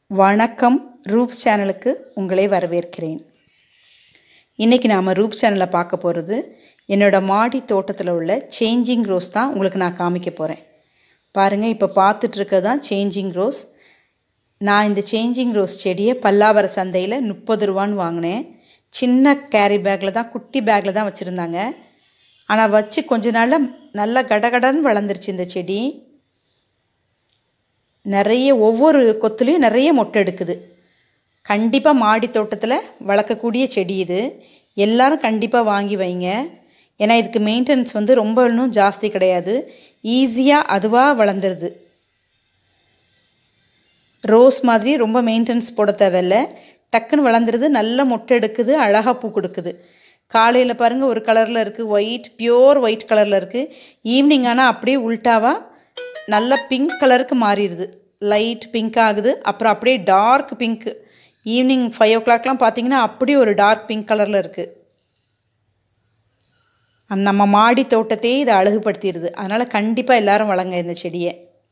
வணக்கம் ரூப் சேனலுக்கு உங்களை வரவேற்கிறேன் இன்றைக்கி நாம் ரூப் சேனலில் பார்க்க போகிறது என்னோடய மாடி தோட்டத்தில் உள்ள சேஞ்சிங் ரோஸ் தான் உங்களுக்கு நான் காமிக்க போகிறேன் பாருங்கள் இப்போ பார்த்துட்ருக்க தான் சேஞ்சிங் ரோஸ் நான் இந்த சேஞ்சிங் ரோஸ் செடியை பல்லாவர சந்தையில் முப்பது ரூபான்னு வாங்கினேன் சின்ன கேரி பேக்கில் தான் குட்டி பேக்கில் தான் வச்சுருந்தாங்க ஆனால் வச்சு கொஞ்ச நாளில் நல்லா கடகடன்னு வளர்ந்துருச்சு இந்த செடி நிறைய ஒவ்வொரு கொத்துலேயும் நிறைய மொட்டை எடுக்குது கண்டிப்பாக மாடி தோட்டத்தில் வளர்க்கக்கூடிய செடி இது எல்லாரும் கண்டிப்பாக வாங்கி வைங்க ஏன்னா இதுக்கு மெயின்டெனன்ஸ் வந்து ரொம்ப இன்னும் ஜாஸ்தி கிடையாது ஈஸியாக அதுவாக வளர்ந்துருது ரோஸ் மாதிரி ரொம்ப மெயின்டெனன்ஸ் போட தேவையில்ல டக்குன்னு வளர்ந்துருது நல்ல மொட்டை எடுக்குது அழகாக பூ கொடுக்குது காலையில் பாருங்கள் ஒரு கலரில் இருக்குது ஒயிட் பியோர் ஒயிட் கலரில் இருக்குது ஈவினிங் ஆனால் அப்படியே உல்ட்டாவாக நல்ல பிங்க் கலருக்கு மாறிடுது லைட் பிங்க் ஆகுது அப்புறம் அப்படியே டார்க் பிங்க் ஈவினிங் ஃபைவ் ஓ கிளாக்லாம் பார்த்தீங்கன்னா அப்படியே ஒரு டார்க் பிங்க் கலரில் இருக்குது நம்ம மாடி தோட்டத்தையே இதை அழகுபடுத்திடுது அதனால் கண்டிப்பாக எல்லோரும் வளங்க இந்த செடியை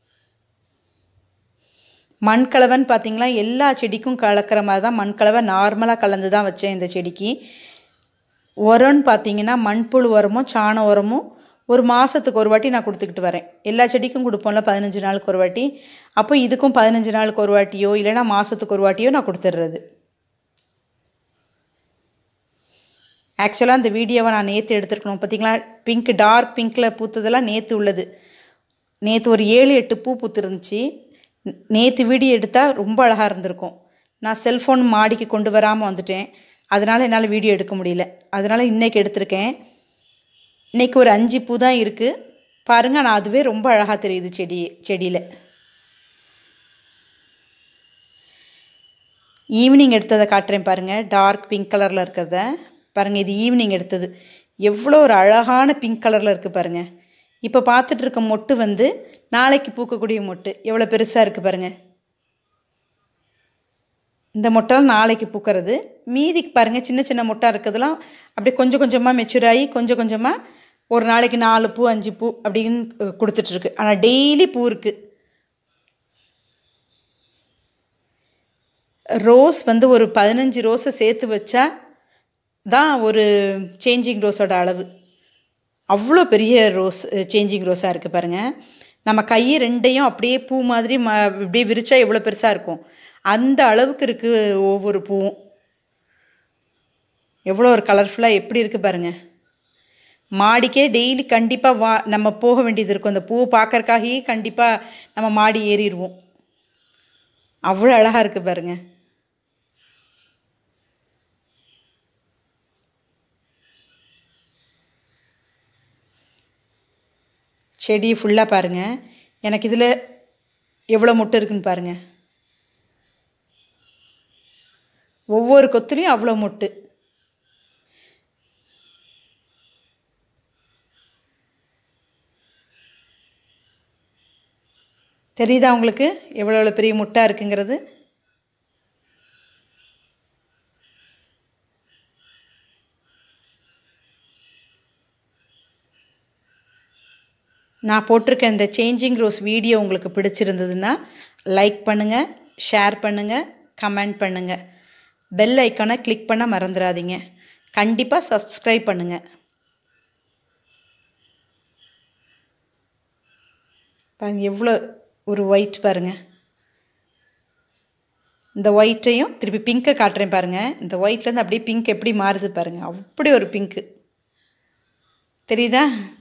மண்கலவைன்னு பார்த்தீங்களா எல்லா செடிக்கும் கலக்கிற மாதிரி தான் மண்கலவை நார்மலாக கலந்து தான் வச்சேன் இந்த செடிக்கு உரம்னு பார்த்தீங்கன்னா மண்புழு உரமும் சாண உரமும் ஒரு மாதத்துக்கு ஒரு வாட்டி நான் கொடுத்துக்கிட்டு வரேன் எல்லா செடிக்கும் கொடுப்போம்ல பதினஞ்சு நாளுக்கு ஒரு வாட்டி அப்போ இதுக்கும் பதினஞ்சு நாளுக்கு ஒரு வாட்டியோ இல்லைனா மாதத்துக்கு ஒரு வாட்டியோ நான் கொடுத்துட்றது ஆக்சுவலாக அந்த வீடியோவை நான் நேற்று எடுத்துருக்கணும் பார்த்தீங்களா பிங்க் டார்க் பிங்க்கில் பூத்ததெல்லாம் நேற்று உள்ளது நேற்று ஒரு ஏழு எட்டு பூ பூத்துருந்துச்சு நேற்று வீடியோ எடுத்தால் ரொம்ப அழகாக இருந்திருக்கும் நான் செல்ஃபோன் மாடிக்கு கொண்டு வராமல் வந்துட்டேன் அதனால் என்னால் வீடியோ எடுக்க முடியல அதனால் இன்றைக்கி எடுத்திருக்கேன் இன்றைக்கி ஒரு அஞ்சு பூ தான் இருக்குது பாருங்கள் ஆனால் அதுவே ரொம்ப அழகாக தெரியுது செடி செடியில் ஈவினிங் எடுத்ததை காட்டுறேன் பாருங்கள் டார்க் பிங்க் கலரில் இருக்கிறத பாருங்கள் இது ஈவினிங் எடுத்தது எவ்வளோ ஒரு அழகான பிங்க் கலரில் இருக்குது பாருங்கள் இப்போ பார்த்துட்டு இருக்க மொட்டு வந்து நாளைக்கு பூக்கக்கூடிய மொட்டு எவ்வளோ பெருசாக இருக்குது பாருங்கள் இந்த மொட்டெல்லாம் நாளைக்கு பூக்கிறது மீதிக்கு பாருங்கள் சின்ன சின்ன மொட்டாக இருக்கிறதுலாம் அப்படியே கொஞ்சம் கொஞ்சமாக மெச்சூர் ஆகி கொஞ்சம் கொஞ்சமாக ஒரு நாளைக்கு நாலு பூ அஞ்சு பூ அப்படின்னு கொடுத்துட்ருக்கு ஆனால் டெய்லி பூ இருக்குது ரோஸ் வந்து ஒரு பதினஞ்சு ரோஸை சேர்த்து வச்சா தான் ஒரு சேஞ்சிங் ரோஸோட அளவு அவ்வளோ பெரிய ரோஸ் சேஞ்சிங் ரோஸாக இருக்குது பாருங்கள் நம்ம கையை ரெண்டையும் அப்படியே பூ மாதிரி ம இப்படியே விரிச்சா எவ்வளோ பெருசாக இருக்கும் அந்த அளவுக்கு இருக்குது ஒவ்வொரு பூவும் எவ்வளோ ஒரு கலர்ஃபுல்லாக எப்படி இருக்குது பாருங்கள் மாடிக்கே டெய்லி கண்டிப்பாக வா நம்ம போக வேண்டியது இருக்கும் அந்த பூ பார்க்கறக்காகவே கண்டிப்பாக நம்ம மாடி ஏறிடுவோம் அவ்வளோ அழகாக இருக்குது பாருங்கள் செடி ஃபுல்லாக பாருங்கள் எனக்கு இதில் எவ்வளோ முட்டை இருக்குன்னு பாருங்கள் ஒவ்வொரு கொத்துலேயும் அவ்வளோ மொட்டு தெரியுதா உங்களுக்கு எவ்வளோ எவ்வளோ பெரிய முட்டாக இருக்குங்கிறது நான் போட்டிருக்க இந்த சேஞ்சிங் ரோஸ் வீடியோ உங்களுக்கு பிடிச்சிருந்ததுன்னா லைக் பண்ணுங்கள் ஷேர் பண்ணுங்கள் கமெண்ட் பண்ணுங்கள் பெல் ஐக்கானை கிளிக் பண்ண மறந்துடாதீங்க கண்டிப்பாக சப்ஸ்கிரைப் பண்ணுங்கள் பாருங்க எவ்வளோ ஒரு ஒயிட் பாருங்கள் இந்த ஒயிட்டையும் திருப்பி பிங்க்கை காட்டுறேன் பாருங்கள் இந்த ஒயிட்லேருந்து அப்படியே பிங்க் எப்படி மாறுது பாருங்கள் அப்படி ஒரு பிங்க்கு தெரியுதா